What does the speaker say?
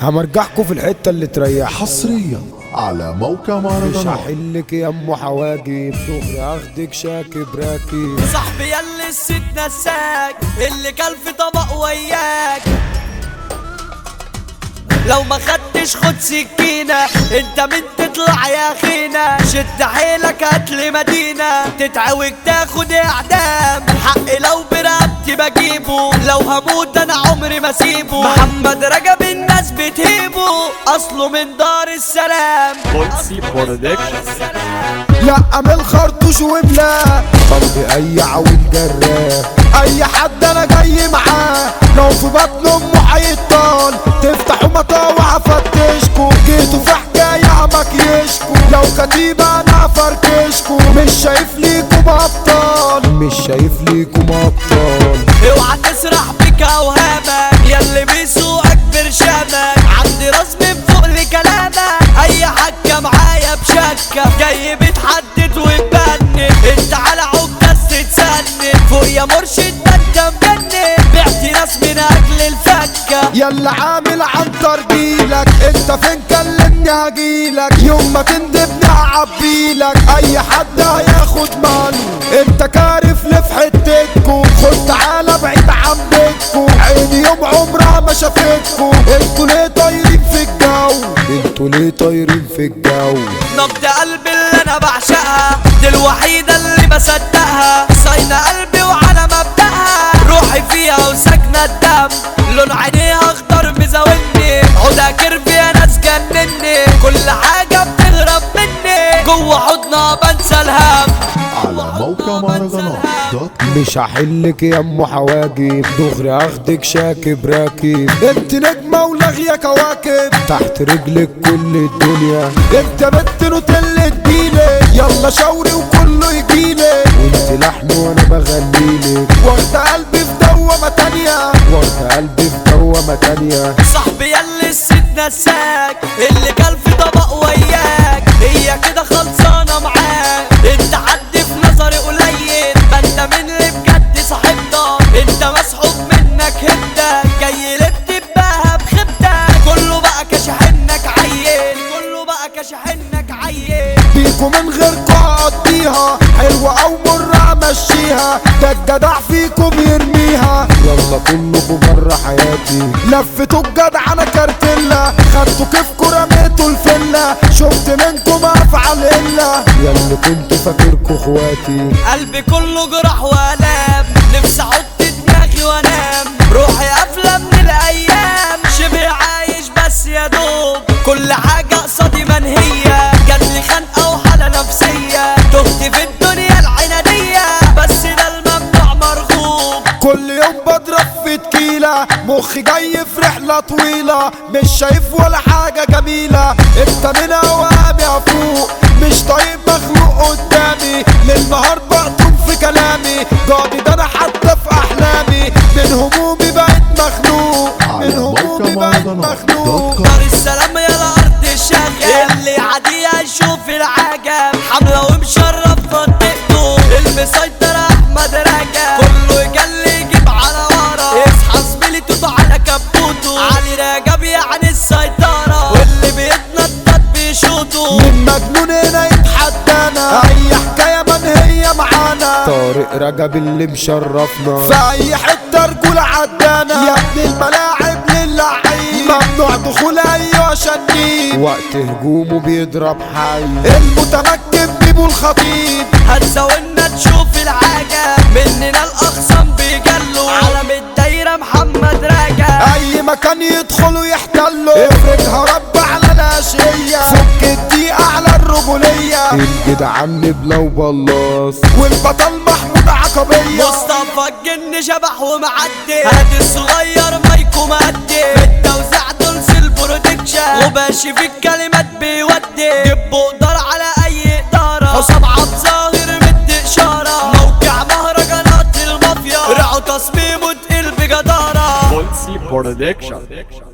همرجعكوا في الحتة اللي تريح حصريا على موقع مش مهرجانات هحلك يا ام حواجب دغري اخدك شاكب راكب صاحبي ياللي الست نساك اللي كان في طبق وياك لو ما خدتش خد سكينة انت من تطلع يا اخينا شد حيلك هاتلي مدينة تتعوج تاخد اعدام حقي لو برقبتي بجيبه لو هموت انا عمري ما سيبه محمد رجب الناس بتهيبه اصله من دار السلام لا من خرطوش وبلا طب اي عويل جراح اي حد انا جاي معاه لو في بطن امه هيطال تفتحوا مطاوع افتشكوا جيتوا في حكايه عمك يشكوا لو كتيبه انا فركشكوا مش شايف ليكم ابطال مش شايف ليكم ابطال اوعى تسرح بك اوهامك ياللي بيسوقك برشامك عندي راس من فوق لكلامك اي حكه معايا بشكه جاي بتحدد وتبني انت على عكاز تتسند فوق يا مرشد ده انت مجنن بعت ناس من اجل الفكه يلا عامل عن ترجيلك انت فين كلمني هجيلك يوم ما تندبني هعبيلك اي حد هياخد ماله انت كارف لي في حتتكو خد تعالى بعيد عن بيتكو عيني يوم عمرها ما شافتكو انتوا ليه طايرين في الجو انتوا ليه طايرين في الجو نبض قلبي اللي انا بعشقها دي الوحيدة اللي بصدقها صاينة قلبي وعلى مبدأها روحي فيها وساكنة الدم لون عينيها اخضر مزاولني عودها كيرفي يا ناس جنني كل حاجة بتهرب مني جوه حضنها بنسى الهم على موقع مهرجانات دوت مش هحلك يا ام حواجب دغري اخدك شاكب راكب انت نجمة ولاغية كواكب تحت رجلك كل الدنيا انت بنت نوتيلا تجيلي يلا شاوري وكله يجيلي وانت لحن وانا بغنيلك واخدة قلبي في دوامة تانية واخدة قلبي في دوامة تانية صاحبي ياللي الست نساك اللي كان في طبق وياك هي كده خلصانة معاك انت حد في نظري قليل ما انت من اللي بجد صاحبتك انت مسحوب منك هبتك جاي لبت بقى بخبتك كله بقى كشحنك عيل كله بقى كشحنك عيل بيكو من غيركو هقضيها حلوة او مرة امشيها ده الجدع فيكو بيرميها يلا كلكوا بره حياتي لفتوا الجدع انا كارتيلا خدتوا كيفكوا رميتوا الفلة شفت منكم افعال الا يلا كنت فاكركوا اخواتي قلبي كله جرح والام نفسي احط دماغي وانام روحي قافله من الايام شبه عايش بس يا دوب كل حاجه قصادي منهيه جاتلي خنقه وحاله نفسيه تهت في الدنيا العناديه بس ده الممنوع مرغوب كل يوم بضرب في تكيلة مخي جاي في رحلة طويلة مش شايف ولا حاجة جميلة انت من اوهامي افوق مش طايق مخلوق قدامي للنهار بقطم في كلامي جادي ده انا حتى في احلامي من همومي بقيت مخنوق من على همومي موقع بقيت مهرجانات مخنوق دوت كوم دار السلام يا الارض الشغال اللي عادي يشوف العجب حمله ومشرف منطقته المسيطر احمد رجب كله يجلي يجيب على ورا اصحى زميلي توتو على كبوته علي رجب يعني السيطره واللي بيتنطط بيشوطه من مجنون هنا يتحدانا اي حكايه منهيه معانا طارق رجب اللي مشرفنا في اي حته رجوله عدانا يا ابن الملاعب للعيب ممنوع دخول ايوه شنيب وقت هجومه بيضرب حي المتمكن بيبو الخطيب هتزاولنا تشوف العجب مننا الاخصام بيجلوا علم الدايره محمد رجب اي مكان يدخلوا يحتلوا افرضها رب على الاشقية فك الدقيقة على الرجولية الجدعان نبلة وبلاص والبطل محمود عقبية مصطفى الجن شبح ومعدي هادي الصغير مايكو مادي بالتوزيع دول البرودكشن وباشي في الكلمات بيودي جيب قدر على اي اداره حسام عبد ظاهر مدي اشاره موقع مهرجانات المافيا رعوا تصميمه تقيل بجداره Bonsi Production.